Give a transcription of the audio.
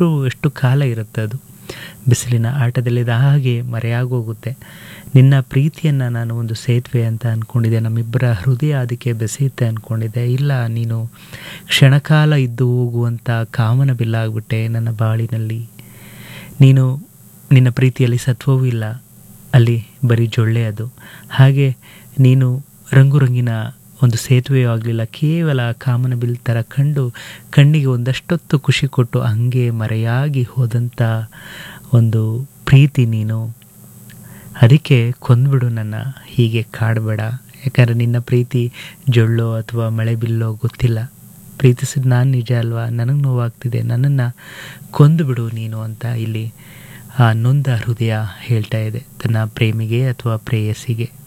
ಎಷ್ಟು ಎಷ್ಟು ಕಾಲ ಇರುತ್ತೆ ಅದು ಬಿಸಿಲಿನ ಆಟದಲ್ಲಿ ಅದು ಹಾಗೆ ಮರೆಯಾಗೋಗುತ್ತೆ ನಿನ್ನ ಪ್ರೀತಿಯನ್ನು ನಾನು ಒಂದು ಸೇತುವೆ ಅಂತ ಅಂದ್ಕೊಂಡಿದ್ದೆ ನಮ್ಮಿಬ್ಬರ ಹೃದಯ ಅದಕ್ಕೆ ಬೆಸೆಯುತ್ತೆ ಅಂದ್ಕೊಂಡಿದ್ದೆ ಇಲ್ಲ ನೀನು ಕ್ಷಣಕಾಲ ಇದ್ದು ಹೋಗುವಂಥ ಕಾಮನ ಬಿಲ್ಲಾಗ್ಬಿಟ್ಟೆ ನನ್ನ ಬಾಳಿನಲ್ಲಿ ನೀನು ನಿನ್ನ ಪ್ರೀತಿಯಲ್ಲಿ ಸತ್ವವೂ ಇಲ್ಲ ಅಲ್ಲಿ ಬರೀ ಜೊಳ್ಳೆ ಅದು ಹಾಗೆ ನೀನು ರಂಗು ರಂಗಿನ ಒಂದು ಸೇತುವೆಯೂ ಆಗಲಿಲ್ಲ ಕೇವಲ ಕಾಮನ ಬಿಲ್ ಥರ ಕಂಡು ಕಣ್ಣಿಗೆ ಒಂದಷ್ಟೊತ್ತು ಖುಷಿ ಕೊಟ್ಟು ಹಂಗೆ ಮರೆಯಾಗಿ ಹೋದಂಥ ಒಂದು ಪ್ರೀತಿ ನೀನು ಅದಕ್ಕೆ ಕೊಂದ್ಬಿಡು ನನ್ನ ಹೀಗೆ ಕಾಡಬೇಡ ಯಾಕಂದರೆ ನಿನ್ನ ಪ್ರೀತಿ ಜೊಳ್ಳೋ ಅಥವಾ ಮಳೆ ಬಿಲ್ಲೋ ಗೊತ್ತಿಲ್ಲ ಪ್ರೀತಿಸಿದ ನಾನು ನಿಜ ಅಲ್ವಾ ನನಗೆ ನೋವಾಗ್ತಿದೆ ನನ್ನನ್ನು ಕೊಂದುಬಿಡು ನೀನು ಅಂತ ಇಲ್ಲಿ ಆ ನೊಂದ ಹೃದಯ ಹೇಳ್ತಾ ಇದೆ ತನ್ನ ಪ್ರೇಮಿಗೆ ಅಥವಾ ಪ್ರೇಯಸಿಗೆ